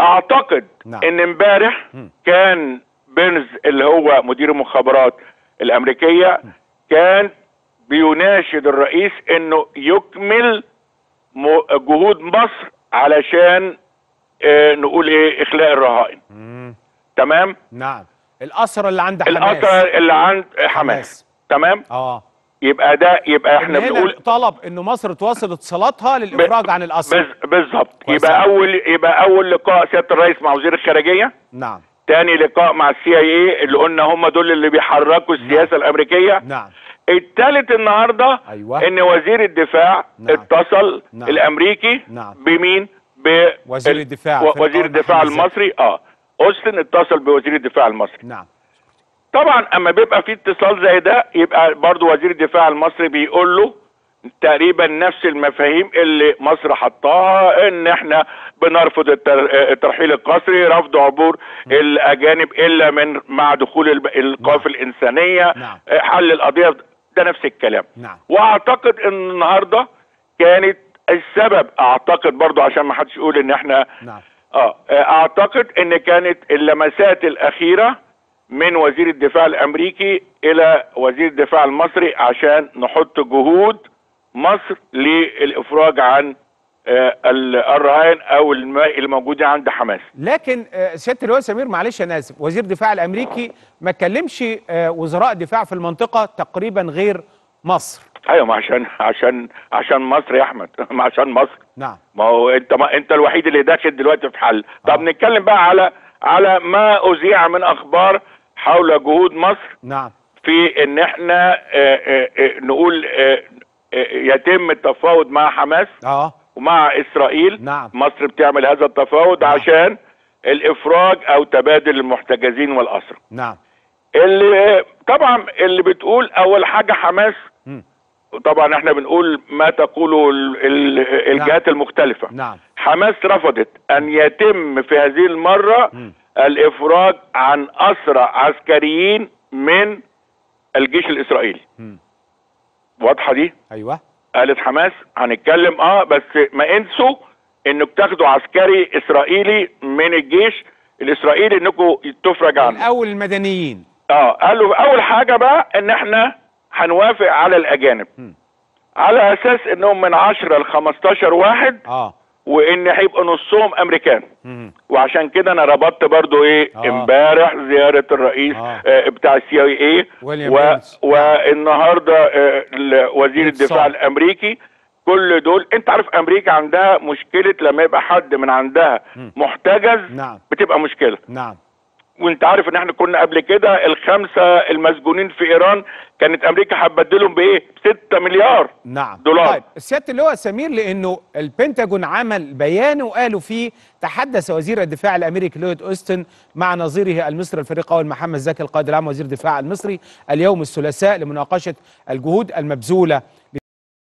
اعتقد نعم. ان امبارح كان بيرنز اللي هو مدير المخابرات الامريكيه كان بيناشد الرئيس انه يكمل م- جهود مصر علشان آه، نقول ايه اخلاء الرهائن تمام نعم الاسرى اللي عند حماس الاثر اللي عند حماس حماس. تمام اه يبقى ده يبقى احنا احنا هنا بنقول طلب ان مصر تواصل اتصالاتها للافراج عن الاسرى بز- بالظبط كويس يبقى أوي. اول يبقى اول لقاء سياده الرئيس مع وزير الخارجيه نعم تاني لقاء مع السي اي اي اللي قلنا هم دول اللي بيحركوا السياسه الامريكيه نعم الثالث النهارده أيوة. ان وزير الدفاع نعم. اتصل نعم. الامريكي نعم. بمين ب وزير الدفاع و- في وزير القرن الدفاع محمد زكي. المصري اه اوستن اتصل بوزير الدفاع المصري نعم طبعا اما بيبقى في اتصال زي ده يبقى برضو وزير الدفاع المصري بيقول له تقريبا نفس المفاهيم اللي مصر حطاها ان احنا بنرفض التر- الترحيل القسري رفض عبور الاجانب الا من مع دخول الب- القوافل الانسانيه نعم. حل القضيه ده نفس الكلام نعم. واعتقد ان النهارده كانت السبب اعتقد برضو عشان ما حدش يقول ان احنا نعم اه اعتقد ان كانت اللمسات الاخيره من وزير الدفاع الامريكي الى وزير الدفاع المصري عشان نحط جهود مصر للافراج عن آه، ال- الرهائن او الماء الموجودين عند حماس لكن آه، سياده اللواء سمير معلش انا اسف وزير الدفاع الامريكي ما كلمش آه، وزراء دفاع في المنطقه تقريبا غير مصر ايوه ما عشان عشان عشان مصر يا احمد ما عشان مصر نعم ما هو انت ما انت الوحيد اللي داخل دلوقتي في حل طب آه. نتكلم بقى على على ما اذيع من اخبار حول جهود مصر نعم في ان احنا آه، آه، آه، نقول آه، آه، يتم التفاوض مع حماس اه ومع اسرائيل نعم. مصر بتعمل هذا التفاوض نعم. عشان الافراج او تبادل المحتجزين والاسرى نعم اللي طبعا اللي بتقول اول حاجه حماس مم. طبعا احنا بنقول ما تقوله ال- ال- الجهات المختلفه نعم حماس رفضت ان يتم في هذه المره مم. الافراج عن اسرى عسكريين من الجيش الاسرائيلي مم. واضحه دي ايوه قالت حماس هنتكلم اه بس ما انسوا انك تاخدوا عسكري اسرائيلي من الجيش الاسرائيلي انكم تفرج عنه الاول المدنيين اه قالوا اول حاجه بقى ان احنا هنوافق على الاجانب مم. على اساس انهم من 10 ل 15 واحد اه وان هيبقى نصهم امريكان مم. وعشان كده انا ربطت برضو ايه آه. امبارح زياره الرئيس آه. آه. بتاع السي اي اي ويليام و... بيرنز. والنهارده آه ال- وزير اتصال. الدفاع الامريكي كل دول انت عارف امريكا عندها مشكله لما يبقى حد من عندها مم. محتجز نعم بتبقى مشكله نعم وانت عارف ان احنا كنا قبل كده الخمسه المسجونين في ايران كانت امريكا هتبدلهم بايه؟ ب 6 مليار نعم دولار. طيب سياده اللواء سمير لانه البنتاجون عمل بيان وقالوا فيه تحدث وزير الدفاع الامريكي لويد اوستن مع نظيره المصري الفريق اول محمد زكي القائد العام وزير الدفاع المصري اليوم الثلاثاء لمناقشه الجهود المبذوله